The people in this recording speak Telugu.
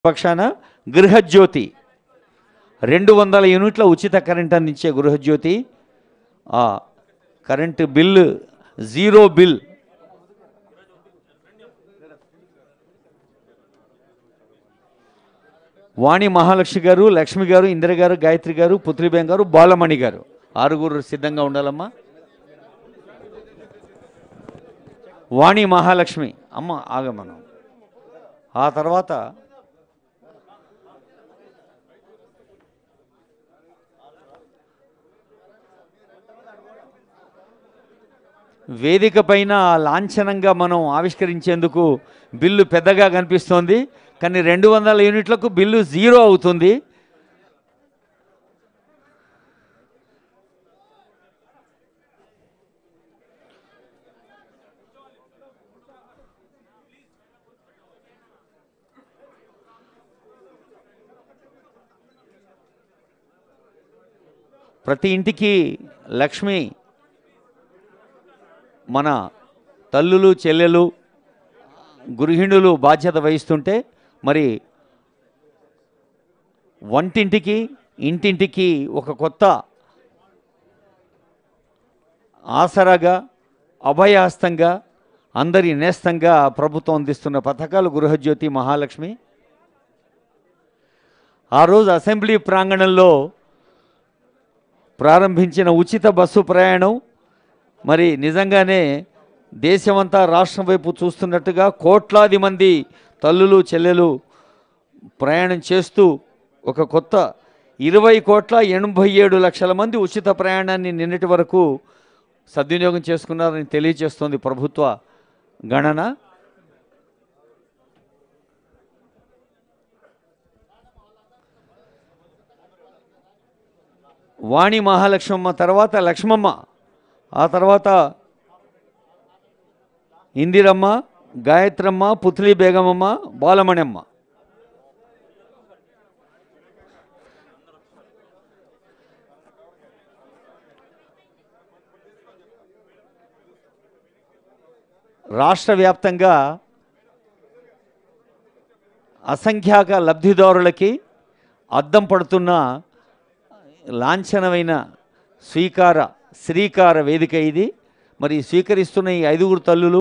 పక్షాన గృహజ్యోతి రెండు వందల యూనిట్ల ఉచిత కరెంట్ అందించే గృహజ్యోతి ఆ current bill zero bill Vani Mahalakshmi garu Lakshmi గారు ఇందిర గారు గాయత్రి గారు పుత్రిబేం గారు బాలమణి గారు ఆరుగురు సిద్ధంగా ఉండాలమ్మా వాణి మహాలక్ష్మి అమ్మ ఆగమనం ఆ తర్వాత వేదిక పైన లాంఛనంగా మనం ఆవిష్కరించేందుకు బిల్లు పెద్దగా కనిపిస్తోంది కానీ రెండు వందల యూనిట్లకు బిల్లు జీరో అవుతుంది ప్రతి ఇంటికి లక్ష్మి మన తల్లులు చెల్లెలు గృహిణులు బాధ్యత వహిస్తుంటే మరి వంటింటికి ఇంటింటికి ఒక కొత్త ఆసరాగా అభయహస్తంగా అందరి నేస్తంగా ప్రభుత్వం అందిస్తున్న పథకాలు గృహజ్యోతి మహాలక్ష్మి ఆ రోజు అసెంబ్లీ ప్రాంగణంలో ప్రారంభించిన ఉచిత బస్సు ప్రయాణం మరి నిజంగానే దేశమంతా రాష్ట్రం వైపు చూస్తున్నట్టుగా కోట్లాది మంది తల్లులు చెల్లెలు ప్రయాణం చేస్తూ ఒక కొత్త ఇరవై కోట్ల ఎనభై ఏడు లక్షల మంది ఉచిత ప్రయాణాన్ని నిన్నటి వరకు సద్వినియోగం చేసుకున్నారని తెలియజేస్తోంది ప్రభుత్వ గణన వాణి మహాలక్ష్మమ్మ తర్వాత లక్ష్మమ్మ ఆ తర్వాత ఇందిరమ్మ గాయత్రమ్మ పుత్లి బేగమమ్మ బాలమణమ్మ రాష్ట్ర వ్యాప్తంగా అసంఖ్యాక లబ్ధిదారులకి అద్దం పడుతున్న లాంఛనమైన స్వీకార శ్రీకార వేదిక ఇది మరి స్వీకరిస్తున్న ఈ ఐదుగురు తల్లులు